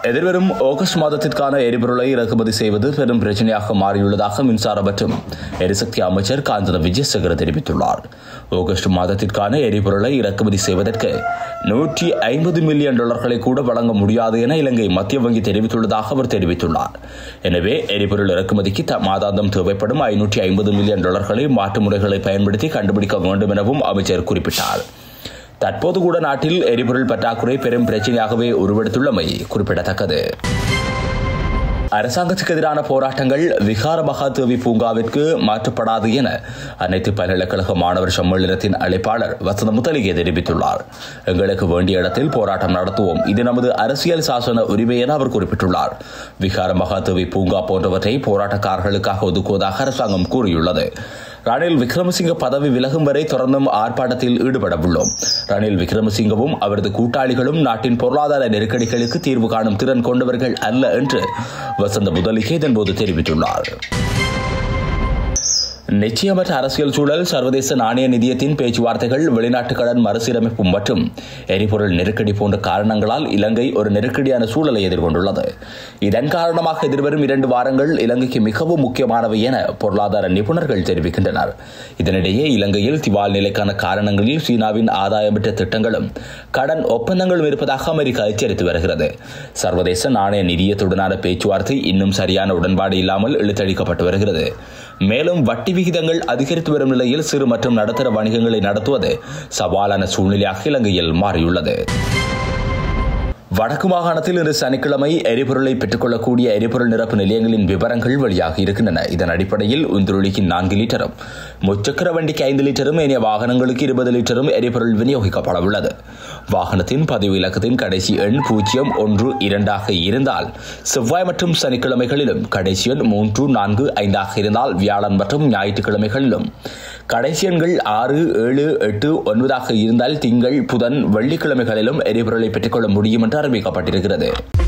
எதிர்வரும் ஆகஸ்ட் மாதத்திற்கான எரிபொருளை இறக்குமதி செய்வது பெரும் பிரச்சனையாக மாறியுள்ளதாக மின்சார மற்றும் எரிசக்தி அமைச்சர் காஞ்சன விஜயசேகர தெரிவித்துள்ளார் ஆகஸ்ட் மாதத்திற்கான எரிபொருளை இறக்குமதி செய்வதற்கு நூற்றி ஐம்பது மில்லியன் டாலர்களை கூட வழங்க முடியாது என இலங்கை மத்திய வங்கி தெரிவித்துள்ளதாக அவர் தெரிவித்துள்ளார் எனவே எரிபொருள் இறக்குமதிக்கு த- மாதாந்தம் தேவைப்படும் ஐநூற்றி ஐம்பது மில்லியன் டாலர்களை மாற்று முறைகளை பயன்படுத்தி கண்டுபிடிக்க வேண்டும் எனவும் அமைச்சர் குறிப்பிட்டார் தற்போது கூட நாட்டில் எரிபொருள் பற்றாக்குறை பெரும் பிரச்சனையாகவே உருவெடுத்துள்ளமை குறிப்பிடத்தக்கது அரசாங்கத்துக்கு எதிரான போராட்டங்கள் விகார மகாதேவி பூங்காவிற்கு மாற்றப்படாது என அனைத்து பல்கலைக்கழக மாணவர் சம்மேளனத்தின் அழைப்பாளர் வசந்த முத்தலிகே தெரிவித்துள்ளார் எங்களுக்கு வேண்டிய இடத்தில் போராட்டம் நடத்துவோம் இது நமது அரசியல் சாசன உரிமை என அவர் குறிப்பிட்டுள்ளார் விகார மகாதேவி பூங்கா போன்றவற்றை போராட்டக்காரர்களுக்காக ஒதுக்குவதாக அரசாங்கம் கூறியுள்ளது ரணில் விக்ரமசிங்க பதவி விலகும் வரை தொடர்ந்தும் ஆர்ப்பாட்டத்தில் ஈடுபட உள்ளோம் ரணில் விக்ரமசிங்கவும் அவரது கூட்டாளிகளும் நாட்டின் பொருளாதார நெருக்கடிகளுக்கு தீர்வு காணும் திறன் கொண்டவர்கள் அல்ல என்று வசந்த முதலிகே இதன்போது தெரிவித்துள்ளார் நிச்சயமற்ற அரசியல் சூழல் சர்வதேச நாணய நிதியத்தின் பேச்சுவார்த்தைகள் வெளிநாட்டு கடன் மறுசீரமைப்பு மற்றும் எரிபொருள் நெருக்கடி போன்ற காரணங்களால் இலங்கை ஒரு நெருக்கடியான சூழலை எதிர்கொண்டுள்ளது இதன் காரணமாக எதிர்வரும் இரண்டு வாரங்கள் இலங்கைக்கு மிகவும் முக்கியமானவை என பொருளாதார நிபுணர்கள் தெரிவிக்கின்றனர் இதனிடையே இலங்கையில் திவால் நிலைக்கான காரணங்களில் சீனாவின் ஆதாயமற்ற திட்டங்களும் கடன் ஒப்பந்தங்களும் இருப்பதாக அமெரிக்கா எச்சரித்து வருகிறது சர்வதேச நாணய நிதியத்துடனான பேச்சுவார்த்தை இன்னும் சரியான உடன்பாடு இல்லாமல் இழுத்தடிக்கப்பட்டு வருகிறது மேலும் வட்டி விகிதங்கள் அதிகரித்து வரும் நிலையில் சிறு மற்றும் நடுத்தர வணிகங்களை நடத்துவது சவாலான சூழ்நிலையாக இலங்கையில் மாறியுள்ளது வடக்கு மாகாணத்தில் இன்று சனிக்கிழமை எரிபொருளை பெற்றுக்கொள்ளக்கூடிய எரிபொருள் நிரப்பு நிலையங்களின் விவரங்கள் வெளியாகி இருக்கின்றன இதன் அடிப்படையில் உந்துருளிக்கு நான்கு லிட்டரும் முச்சக்கர வண்டிக்கு ஐந்து லிட்டரும் ஏனைய வாகனங்களுக்கு இருபது லிட்டரும் எரிபொருள் விநியோகிக்கப்பட உள்ளது வாகனத்தின் பதிவு இலக்கத்தின் கடைசி எண் பூஜ்ஜியம் ஒன்று இரண்டாக இருந்தால் செவ்வாய் மற்றும் சனிக்கிழமைகளிலும் கடைசி எண் மூன்று நான்கு ஐந்தாக இருந்தால் வியாழன் மற்றும் ஞாயிற்றுக்கிழமைகளிலும் கடைசி எண்கள் ஆறு ஏழு எட்டு ஒன்பதாக இருந்தால் திங்கள் புதன் வெள்ளிக்கிழமைகளிலும் எரிபொருளை பெற்றுக்கொள்ள முடியும் என்று அறிவிக்கப்பட்டிருக்கிறது